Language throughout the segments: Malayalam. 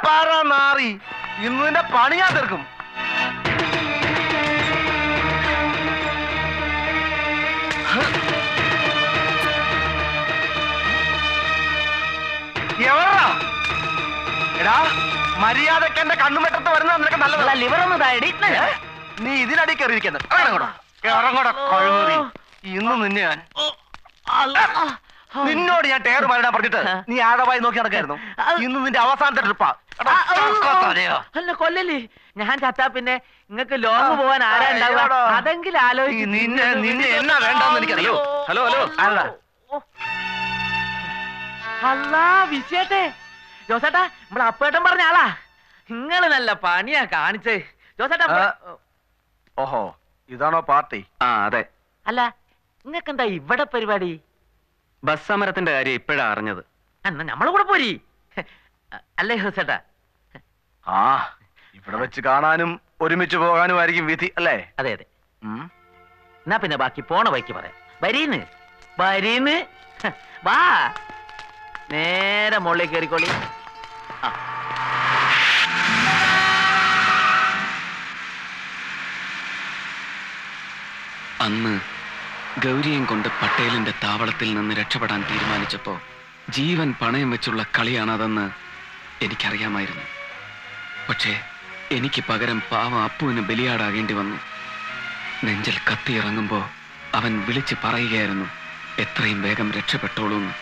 പാറ നാറി ഇന്ന് നിന്റെ പണി ഞാൻ തീർക്കും എവറാ എടാ മര്യാദക്ക് എന്റെ കണ്ണുമെട്ടത്ത് വരുന്നത് നിനക്ക് നല്ലതല്ല ലിവർ ഒന്ന് താഴെ നീ ഇതിനടി കയറിയിരിക്കുന്നത് ഇറങ്ങോടാ ഇറങ്ങോടാ കഴിവേറി ഇന്ന് നിന്നെ ഞാൻ നിന്നോട് ഞാൻ ടയർ മറിടാൻ പറഞ്ഞിട്ട് നീ ആഴമായി നോക്കി നടക്കായിരുന്നു ഇന്ന് നിന്റെ അവസാനത്തെ ട്രിപ്പാ അല്ല കൊല്ലല്ലേ ഞാൻ ചത്താ പിന്നെ നിങ്ങക്ക് ലോങ് പോവാൻ ആരാ ഉണ്ടാവുക അയ്യോടാ. അതെങ്കിലും ഈ ആലോചിച്ച് നിന്നെ നിന്നെ എന്നാ വേണ്ടെന്ന് എനിക്കറിയോ ഹലോ ഹലോ ആരടാ അല്ലാ വിശേട്ടെ ജോസേട്ടാ നമ്മളെ അപ്പേട്ടൻ പറഞ്ഞ ആളാ നിങ്ങള് നല്ല പണിയാ കാണിച്ചേ ജോസേട്ടാ ആ. ഓഹോ ഇതാണോ പാർട്ടി ആ അതെ അല്ല നിങ്ങൾക്ക് എന്താ ഇവിടെ പരിപാടി ബസ് സമരത്തിന്റെ കാര്യം ഇപ്പോഴാ അറിഞ്ഞത് എന്നാ നമ്മളെ കൂടെ പോരി അല്ലേ ജോസേട്ടാ ആ ഇവിടെ വെച്ച് കാണാനും ഒരുമിച്ച് പോകാനുമായിരിക്കും വിധി അല്ലേ അതെ അതെ ഉം. എന്നാ പിന്നെ ബാക്കി പോണ വഴിക്ക് പറയാം വരീന്ന് വരീന്ന് ഹ, വാ നേരെ മുകളിൽ കയറിക്കോളി ആ. അന്ന് ഗൗരിയും കൊണ്ട് പട്ടേലിന്റെ താവളത്തിൽ നിന്ന് രക്ഷപ്പെടാൻ തീരുമാനിച്ചപ്പോ ജീവൻ പണയം വെച്ചുള്ള കളിയാണതെന്ന് എനിക്കറിയാമായിരുന്നു പക്ഷേ എനിക്ക് പകരം പാവ അപ്പുവിന് ബലിയാടാകേണ്ടി വന്നു നെഞ്ചിൽ കത്തിയിറങ്ങുമ്പോ അവൻ വിളിച്ച് പറയുകയായിരുന്നു എത്രയും വേഗം രക്ഷപ്പെട്ടോളൂ എന്ന്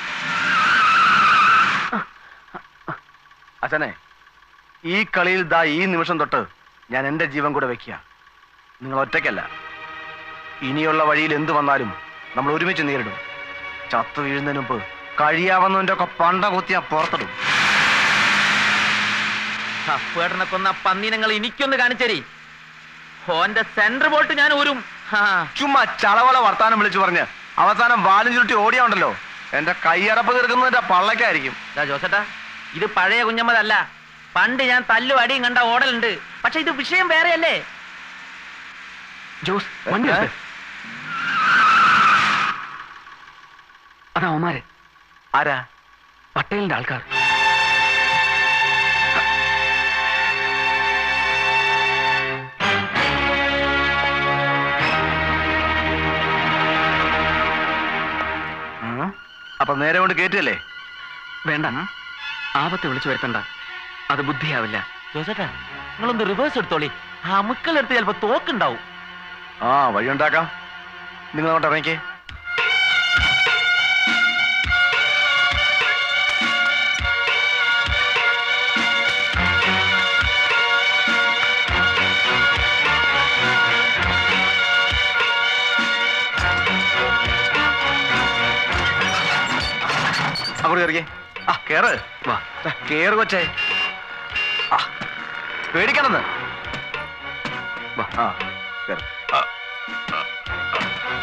അച്ഛനെ ഈ കളിയിൽ ദാ ഈ നിമിഷം തൊട്ട് ഞാൻ എന്റെ ജീവൻ കൂടെ വെക്കുക നിങ്ങൾ ഒറ്റയ്ക്കല്ല ഇനിയുള്ള വഴിയിൽ എന്തു വന്നാലും നമ്മൾ ഒരുമിച്ച് നേരിടും ചത്തു വീഴുന്നതിന് മുമ്പ് കഴിയാവുന്നതിന്റെ ഒക്കെ പണ്ട കുത്തി ഞാൻ പുറത്തിടും അപ്പേട്ടനെ കൊന്ന പന്നീനങ്ങൾ എനിക്കൊന്ന് കാണിച്ചേരി ഓന്റെ സെന്റർ ബോൾട്ട് ഞാൻ ഊരും ആ ചുമ്മാ ചളവള വർത്താനം വിളിച്ചു പറഞ്ഞ് അവസാനം വാലും ചുരുട്ടി ഓടിയാണ്ടല്ലോ എന്റെ കയ്യറപ്പ് തീർക്കുന്നതിന്റെ പള്ളക്കായിരിക്കും ദാ ജോസേട്ടാ ഇത് പഴയ കുഞ്ഞമ്മതല്ല പണ്ട് ഞാൻ തല്ലും അടിയും കണ്ട ഓടലുണ്ട് പക്ഷെ ഇത് വിഷയം വേറെയല്ലേ ജോസ് വണ്ടി ഏ? നിർത്ത്. അതാ ഒമാര് ആരാ പട്ടേലിന്റെ ആൾക്കാർ ഉം. അപ്പൊ നേരെ കൊണ്ട് കേറ്റല്ലേ വേണ്ട ആപത്ത് വിളിച്ചു വരുത്തണ്ട അത് ബുദ്ധിയാവില്ല ജോസേട്ടാ നിങ്ങളൊന്ന് റിവേഴ്സ് എടുത്തോളി ആ അമുക്കളെടുത്ത് ചിലപ്പോ തോക്കുണ്ടാവും ആ വഴിയുണ്ടാക്കാം നിങ്ങൾ അങ്ങോട്ട് ഇറങ്ങിക്കേ അങ്ങോട്ട് കയറിക്കേ ആ കേറ് വാ ദാ, കേറ് കൊച്ചേ ആ പേടിക്കണമെന്ന് വാ ആ കേറ് ആ, ആ, ആ.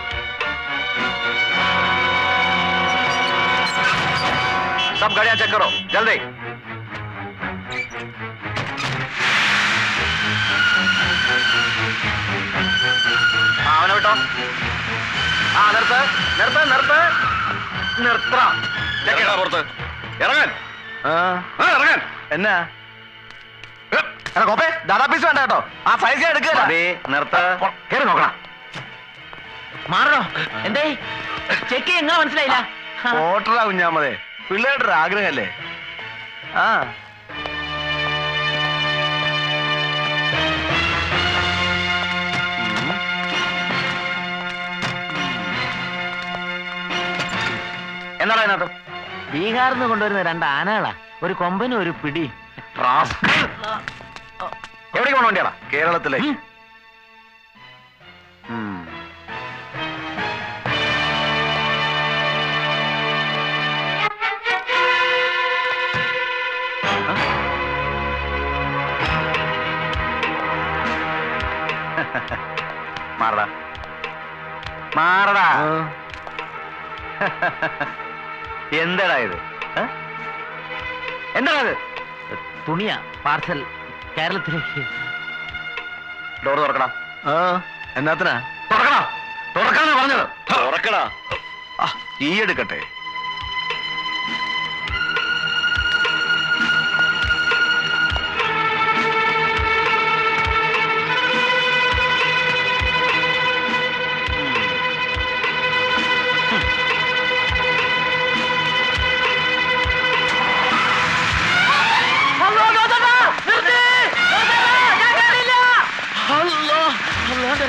सब गाड़ियां चेक करो जल्दी ആ അവനെ വിട്ടോ ആ നിർത്ത് നിർത്ത് നിർത്ത് നിർത്ത പുറത്ത് ഇറങ്ങാൻ ഇറങ്ങാൻ എന്നാ എടാ കോപ്പേ ദാദാ പീസ് വേണ്ട കേട്ടോ ആ സൈസ് എടുക്കുക നിർത്ത് കേറി നോക്കണം മാറണോ എന്തേ ചെക്ക് എങ്ങനെ മനസ്സിലായില്ല ആ, ഓട്ടറാ കുഞ്ഞാമതേ പിള്ളേരുടെ ഒരു ആഗ്രഹമല്ലേ ആ ഉം. എന്താടാ അതിനകത്ത് ബീഹാറിൽ നിന്ന് കൊണ്ടുവരുന്ന രണ്ട് ആനകളാ ഒരു കൊമ്പനും ഒരു പിടി റാസ്കൽ. എവിടേക്ക് പോണ വണ്ടിയാടാ കേരളത്തിലേക്ക് ഉം. മാറടാ മാറടാ എന്താടാ ഇത് ഏ? എന്താടാ ഇത് തുണിയാ പാർസൽ കേരളത്തിലേക്ക് ഡോർ തുറക്കടാ എന്നാത്തിനാ തുറക്കടാ തുറക്കാനാ പറഞ്ഞത് തുറക്കടാ ആ ഈ എടുക്കട്ടെ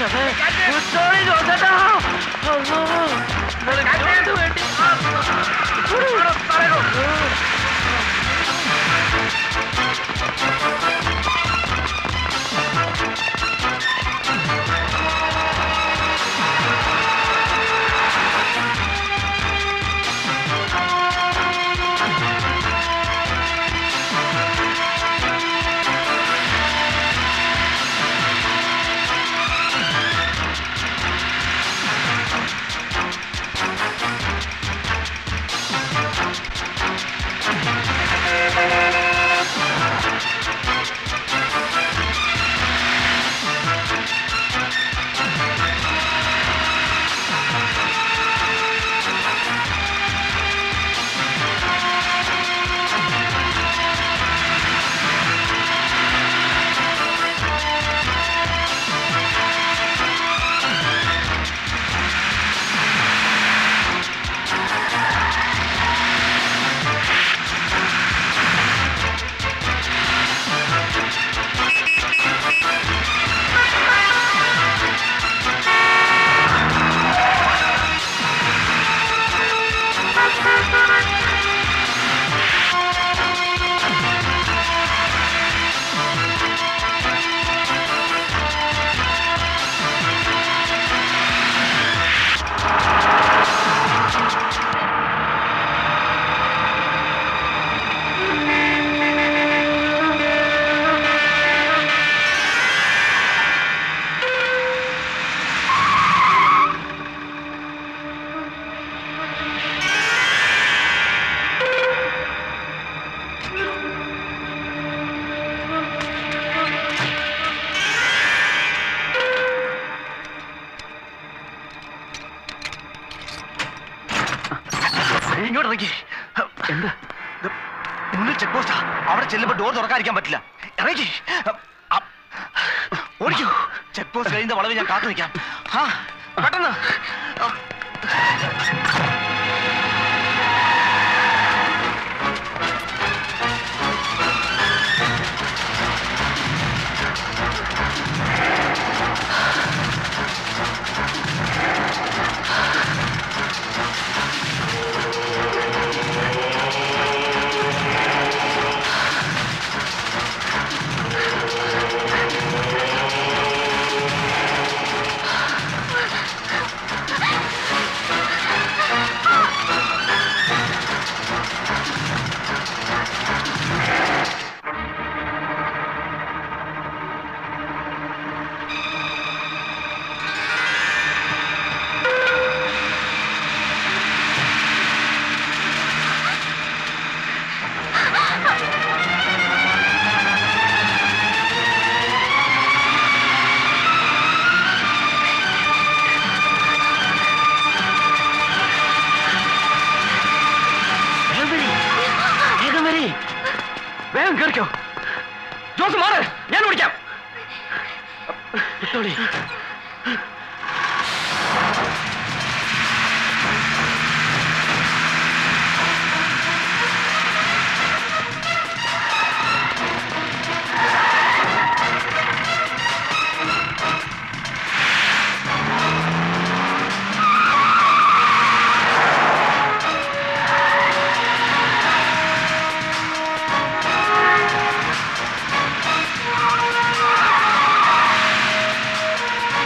കുത്തോളി ജോസേട്ടാ അയ്യോ. നിങ്ങൾക്ക് വേണ്ടി ഇങ്ങോട്ട് ഇറങ്ങി എന്താ ഇത് മുന്നിൽ ചെക്ക് പോസ്റ്റാ അവിടെ ചെല്ലുമ്പോ ഡോർ തുറക്കാതിരിക്കാൻ പറ്റില്ല ഇറങ്ങി അ- ഓടിക്കൂ ചെക്ക് പോസ്റ്റ് കഴിയുന്ന വളവ് ഞാൻ കാത്തു നിൽക്കാം ആ പെട്ടെന്ന് അ- വേഗം വരി. വേഗം വരി. വേഗം കേറിക്കോ ജോസ് മാറ് ഞാൻ ഓടിക്കാം വിട്ടോളി ആ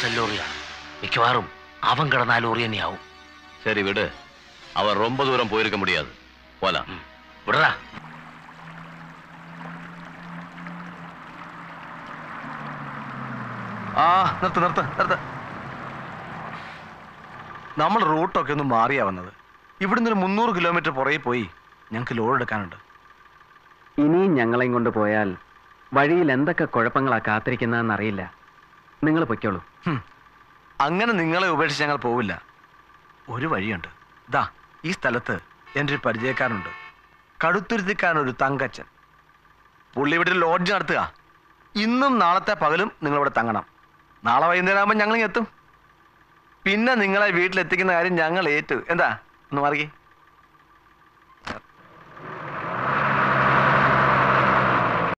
പാർസൽ ലോറിയാണ് മിക്കവാറും അവൻ കിടന്ന ആ ലോറി തന്നെയാവും சரி விடு அவன் ரொம்ப தூரம் போயிருக்க முடியாது போலாம் വിടറാ ആ നിർത്ത് നിർത്ത് നിർത്ത് നമ്മൾ റൂട്ടൊക്കെ ഒന്ന് മാറിയാ വന്നത് ഇവിടുന്ന് ഒരു മുന്നൂറ് കിലോമീറ്റർ പുറകെ പോയി ഞങ്ങൾക്ക് ലോഡ് എടുക്കാനുണ്ട് ഇനിയും ഞങ്ങളെയും കൊണ്ട് പോയാൽ വഴിയിൽ എന്തൊക്കെ കുഴപ്പങ്ങളാ കാത്തിരിക്കുന്നതെന്ന് അറിയില്ല നിങ്ങൾ പൊയ്ക്കോളൂ ഹും. അങ്ങനെ നിങ്ങളെ ഉപേക്ഷിച്ച് ഞങ്ങൾ പോവില്ല ഒരു വഴിയുണ്ട് ദാ ഈ സ്ഥലത്ത് എൻ്റെ ഒരു പരിചയക്കാരനുണ്ട് കടുത്തുരുത്തിക്കാരനൊരു തങ്കച്ചൻ പുള്ളി ഇവിടെ ഒരു ലോഡ്ജ് നടത്തുക ഇന്നും നാളത്തെ പകലും നിങ്ങളിവിടെ തങ്ങണം നാളെ വൈകുന്നേരം ആകുമ്പോൾ ഞങ്ങൾ എത്തും പിന്നെ നിങ്ങളെ വീട്ടിലെത്തിക്കുന്ന കാര്യം ഞങ്ങൾ ഏറ്റു എന്താ ഒന്ന് മാറിക്കേ